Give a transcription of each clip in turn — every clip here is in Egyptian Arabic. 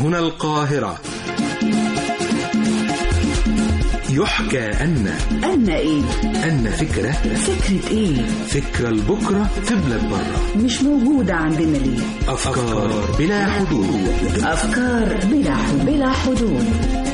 هنا القاهرة يحكى أن أن إيه؟ أن فكرة فكرة إيه؟ فكرة لبكرة في بلاد برة مش موجودة عندنا ليه؟ أفكار بلا حدود أفكار بلا حدود بلا حدود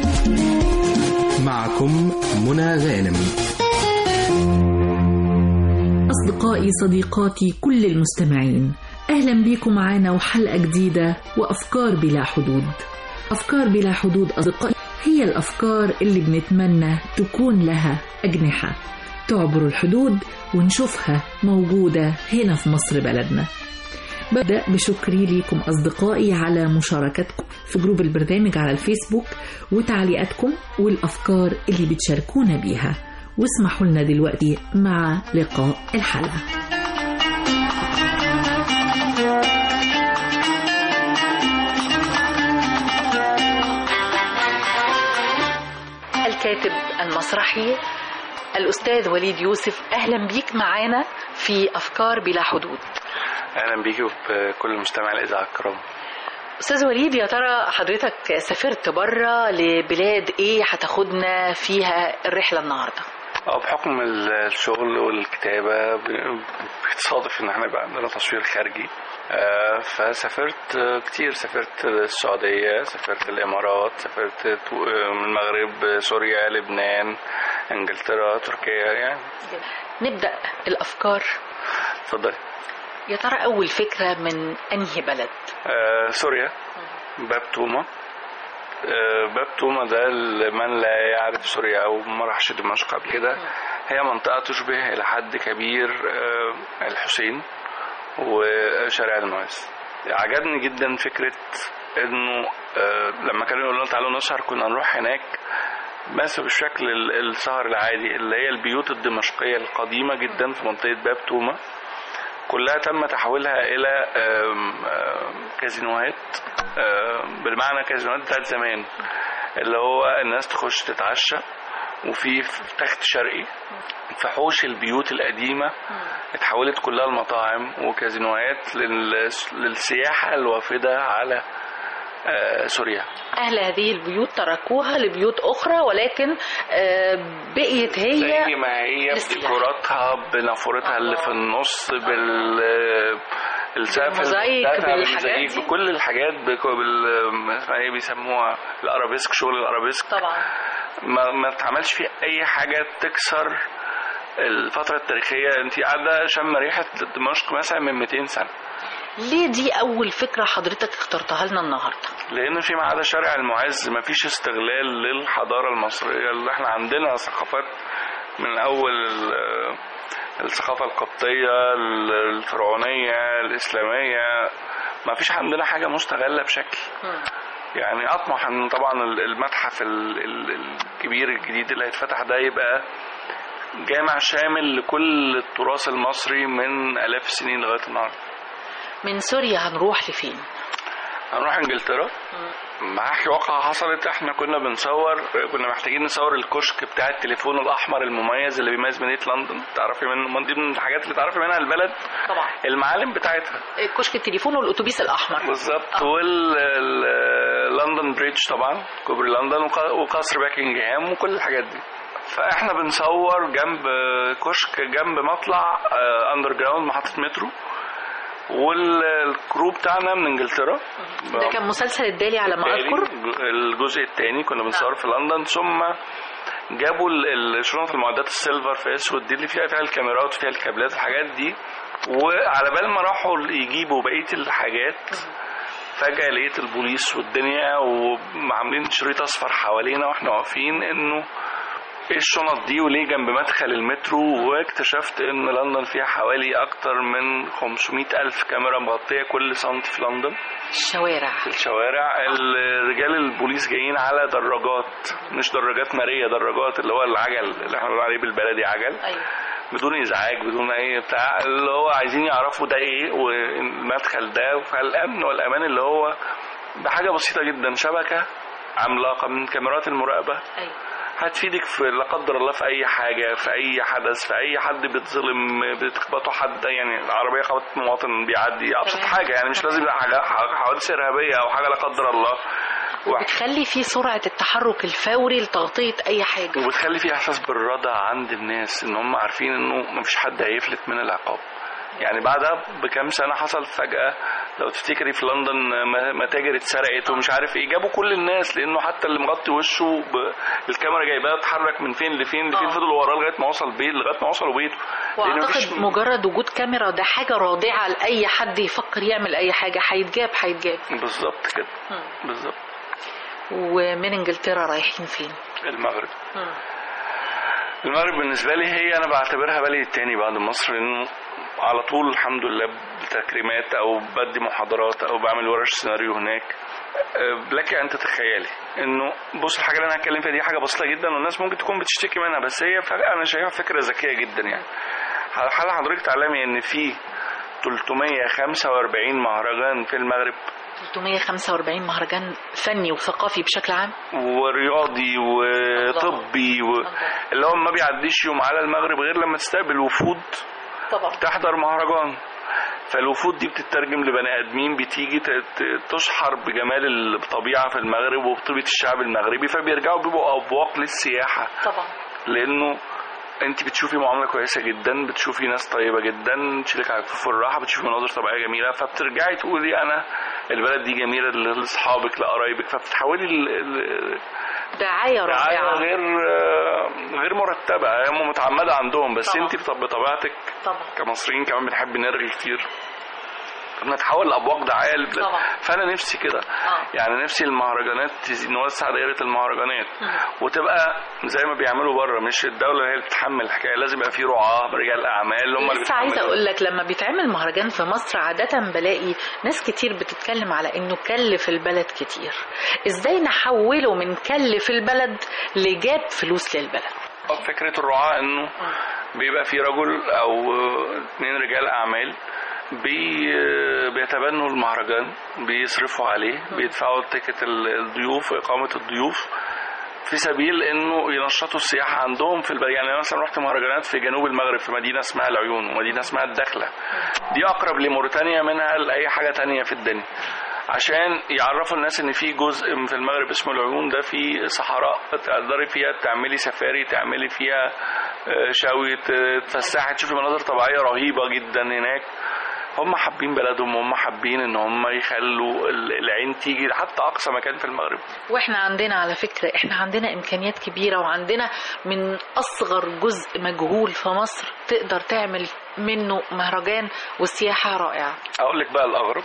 معكم منى غانم أصدقائي صديقاتي كل المستمعين أهلا بيكم معانا وحلقة جديدة وأفكار بلا حدود أفكار بلا حدود أصدقائي هي الأفكار اللي بنتمنى تكون لها أجنحة تعبر الحدود ونشوفها موجودة هنا في مصر بلدنا ببدأ بشكري ليكم أصدقائي على مشاركتكم في جروب البرنامج على الفيسبوك وتعليقاتكم والأفكار اللي بتشاركونا بيها واسمحوا لنا دلوقتي مع لقاء الحلقة الكاتب المسرحي الأستاذ وليد يوسف أهلا بيك معانا في أفكار بلا حدود اهلا بيكي وبكل مستمع الاذاعه الكرام أستاذ وليد يا ترى حضرتك سافرت بره لبلاد إيه هتاخدنا فيها الرحلة النهاردة اه بحكم الشغل والكتابه ب- بتصادف ان احنا يبقى عندنا تصوير خارجي آه، فسافرت آه، كتير سافرت السعوديه سافرت الامارات سافرت تو- آه، من المغرب سوريا لبنان انجلترا تركيا يعني نبدأ الأفكار اتفضلي يا ترى أول فكرة من أنهي بلد آه، سوريا باب توما آه، باب توما ده لمن لا يعرف سوريا او ما راحش دمشق قبل كده هي منطقه تشبه الى حد كبير آه، الحسين وشارع المعز عجبني جدا فكره انه آه، لما كانوا يقولوا لنا تعالوا نسهر كنا نروح هناك بس بالشكل ال- السهر العادي اللي هي البيوت الدمشقيه القديمه جدا في منطقه باب توما كلها تم تحويلها الى آم، آم، كازينوهات آم، بالمعنى كازينوهات بتاعت زمان اللي هو الناس تخش تتعشى وفي تخت شرقي في حوش البيوت القديمة اتحولت كلها المطاعم وكازينوهات لل- للسياحة الوافدة على آه، سوريا أهل هذه البيوت تركوها لبيوت أخرى ولكن آه، بقيت هي زي ما هي للسياحة. بديكوراتها بنافورتها اللي في النص بال السقف بالموزايك، المرتفع، بالحاجات بالموزايك، دي. بكل الحاجات بك- بال اسمها ايه بيسموها الارابيسك شغل الارابيسك طبعا ما ما اتعملش فيه اي حاجه تكسر الفتره التاريخيه انت قاعده شم ريحه دمشق مثلا من 200 سنه ليه دي أول فكرة حضرتك اخترتها لنا النهاردة لان في ما عدا شارع المعز ما فيش استغلال للحضاره المصريه اللي احنا عندنا ثقافات من اول ال- الثقافه القبطيه الفرعونيه الاسلاميه ما فيش عندنا حاجه مستغله بشكل يعني اطمح ان طبعا المتحف ال- ال- الكبير الجديد اللي هيتفتح ده يبقى جامع شامل لكل التراث المصري من الاف السنين لغايه النهارده من سوريا هنروح لفين هنروح انجلترا معاك واقعة حصلت احنا كنا بنصور كنا محتاجين نصور الكشك بتاع التليفون الاحمر المميز اللي بيميز مدينه لندن تعرفي من دي من الحاجات اللي تعرفي منها البلد طبعا المعالم بتاعتها كشك التليفون والأتوبيس الأحمر بالظبط وال ال- لندن بريدج طبعا كوبري لندن وق- وقصر باكنجهام وكل الحاجات دي فاحنا بنصور جنب كشك جنب مطلع اندر جراوند محطه مترو والكرو بتاعنا من انجلترا ده كان مسلسل الدالي على ما أذكر الجزء الثاني كنا بنصور في لندن ثم جابوا ال- ال- شنط المعدات السيلفر في اسود دي اللي فيها فيها الكاميرات وفيها الكابلات الحاجات دي وعلى بال ما راحوا يجيبوا بقيه الحاجات فجاه لقيت البوليس والدنيا وعاملين شريط اصفر حوالينا واحنا واقفين انه ايه الشنط دي وليه جنب مدخل المترو واكتشفت ان لندن فيها حوالي اكتر من 500 الف كاميرا مغطيه كل سنتي في لندن الشوارع في الشوارع الرجال البوليس جايين على دراجات مش دراجات ماريه دراجات اللي هو العجل اللي احنا بنقول عليه بالبلدي عجل أيوة بدون ازعاج بدون اي بتاع اللي هو عايزين يعرفوا ده ايه والمدخل ده فالامن والامان اللي هو بحاجه بسيطه جدا شبكه عملاقه من كاميرات المراقبه أيوة هتفيدك في لا قدر الله في اي حاجه في اي حدث في اي حد بيتظلم بتخبطه حد يعني عربيه خبطت مواطن بيعدي ابسط تمام. حاجه يعني مش لازم يبقى حاجه حوادث ارهابيه او حاجه لا قدر الله وبتخلي في سرعة التحرك الفوري لتغطية أي حاجة وبتخلي في احساس بالرضا عند الناس ان هم عارفين انه مفيش حد هيفلت من العقاب يعني بعدها بكام سنه حصل فجاه لو تفتكري في لندن م- متاجر اتسرقت ومش عارف ايه جابوا كل الناس لانه حتى اللي مغطي وشه ب... الكاميرا جايباه اتحرك من فين لفين لفين آه. فضل وراه لغايه ما وصل بيت لغايه ما وصلوا بيته لأن مفيش- واعتقد مجرد وجود كاميرا ده حاجه رادعه لاي حد يفكر يعمل اي حاجه هيتجاب هيتجاب بالظبط كده مم. بالظبط ومن انجلترا رايحين فين المغرب المغرب بالنسبه لي هي انا بعتبرها بلدي التاني بعد مصر لانه على طول الحمد لله بتكريمات او بدي محاضرات او بعمل ورش سيناريو هناك أه، لك ان تتخيلي انه بص الحاجه اللي انا هتكلم فيها دي حاجه بسيطه جدا والناس ممكن تكون بتشتكي منها بس هي ف- انا شايفها فكره ذكيه جدا يعني هل حضرتك تعلمي ان في 345 مهرجان في المغرب 345 مهرجان فني وثقافي بشكل عام ورياضي وطبي و... اللي هو ما بيعديش يوم على المغرب غير لما تستقبل وفود طبعا تحضر مهرجان فالوفود دي بتترجم لبني ادمين بتيجي ت- ت- تشحر بجمال الطبيعه في المغرب وبطيبه الشعب المغربي فبيرجعوا بيبقوا ابواق للسياحه طبعا لانه انت بتشوفي معامله كويسه جدا بتشوفي ناس طيبه جدا تشيلك على كفوف الراحه بتشوفي مناظر طبيعيه جميله فبترجعي تقولي انا البلد دي جميله لاصحابك لقرايبك فبتحولي ال- ال- دعايه دعايه رائعه غير غير مرتبه هي متعمده عندهم بس طبعا. انت بط- بطبيعتك طبعا كمصريين كمان بنحب نرغي كتير بنتحول لابواق دعايه للبلاد طبعا. فانا نفسي كده آه. يعني نفسي المهرجانات تز- نوسع دائره المهرجانات وتبقى زي ما بيعملوا بره مش الدوله هي اللي بتتحمل الحكايه لازم يبقى في رعاه رجال اعمال هم اللي لسه عايزه بيتحملوا اقول لك لما بيتعمل مهرجان في مصر عاده بلاقي ناس كتير بتتكلم على انه كلف البلد كتير ازاي نحوله من كلف البلد لجاب فلوس للبلد فكره الرعاه انه بيبقى في رجل او اثنين رجال اعمال بي بيتبنوا المهرجان بيصرفوا عليه بيدفعوا تيكت ال- الضيوف اقامه الضيوف في سبيل انه ينشطوا السياحه عندهم في البلد يعني أنا مثلا رحت مهرجانات في جنوب المغرب في مدينه اسمها العيون ومدينه اسمها الدخله دي اقرب لموريتانيا منها لاي حاجه تانية في الدنيا عشان يعرفوا الناس ان في جزء في المغرب اسمه العيون ده في صحراء تقدري فيها تعملي سفاري تعملي فيها آه، شوي ت- تفسحي تشوفي مناظر طبيعيه رهيبه جدا هناك هم حابين بلدهم وهم حابين ان هم يخلوا ال- العين تيجي حتى اقصى مكان في المغرب واحنا عندنا على فكرة احنا عندنا امكانيات كبيرة وعندنا من اصغر جزء مجهول في مصر تقدر تعمل منه مهرجان وسياحة رائعة اقول لك بقى الاغرب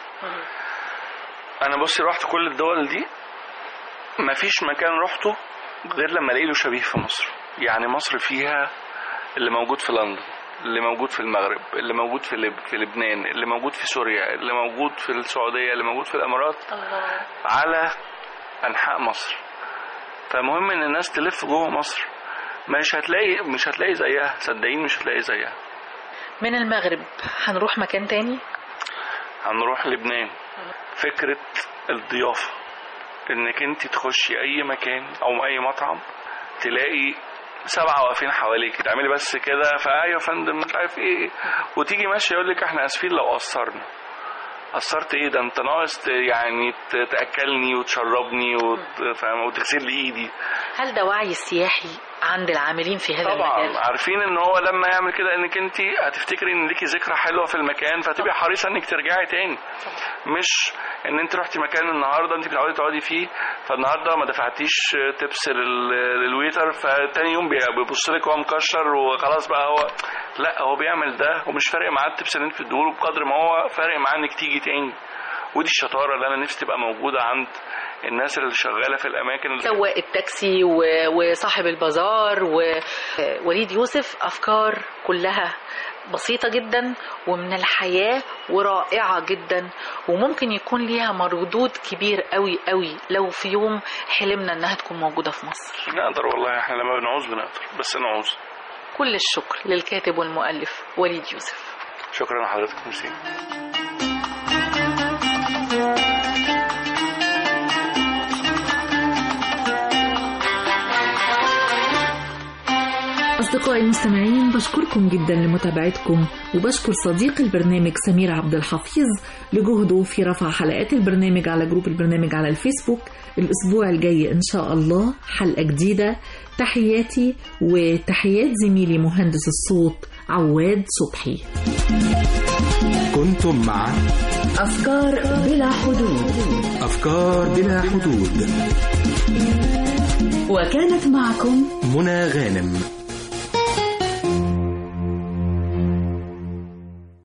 انا بصي رحت كل الدول دي مفيش مكان رحته غير لما الاقي له شبيه في مصر يعني مصر فيها اللي موجود في لندن اللي موجود في المغرب اللي موجود في لب... في لبنان اللي موجود في سوريا اللي موجود في السعوديه اللي موجود في الامارات الله على انحاء مصر فمهم ان الناس تلف جوه مصر مش هتلاقي مش هتلاقي زيها صدقيني مش هتلاقي زيها من المغرب هنروح مكان تاني هنروح لبنان فكرة الضيافة انك انت تخشي اي مكان او اي مطعم تلاقي سبعة واقفين حواليك تعملي بس كده فايوه يا فندم مش عارف ايه وتيجي ماشي يقول لك احنا اسفين لو قصرنا قصرت ايه ده انت ناقص ت- يعني ت- تاكلني وتشربني وت- فاهم وتغسل لي ايدي هل ده وعي سياحي عند العاملين في هذا طبعا المجال عارفين ان هو لما يعمل كده انك انت هتفتكري ان ليكي ذكرى حلوه في المكان فتبقي حريصه انك ترجعي تاني مش ان انت رحتي مكان النهارده انت بتقعدي تقعدي فيه فالنهارده ما دفعتيش تبس لل- للويتر فتاني يوم بي- بيبص لك هو مكشر وخلاص بقى هو لا هو بيعمل ده ومش فارق معاه التبس اللي انت بتديهوله بقدر ما هو فارق معاه انك تيجي تاني ودي الشطاره اللي انا نفسي تبقى موجوده عند الناس اللي شغاله في الاماكن اللي سواق التاكسي و- وصاحب البازار ووليد يوسف افكار كلها بسيطة جدا ومن الحياة ورائعة جدا وممكن يكون ليها مردود كبير قوي قوي لو في يوم حلمنا انها تكون موجودة في مصر نقدر والله احنا لما بنعوز بنقدر بس نعوز كل الشكر للكاتب والمؤلف وليد يوسف شكرا لحضرتك ميرسي أصدقائي المستمعين بشكركم جدا لمتابعتكم وبشكر صديق البرنامج سمير عبد الحفيظ لجهده في رفع حلقات البرنامج على جروب البرنامج على الفيسبوك الأسبوع الجاي إن شاء الله حلقة جديدة تحياتي وتحيات زميلي مهندس الصوت عواد صبحي كنتم مع أفكار بلا حدود أفكار بلا حدود وكانت معكم منى غانم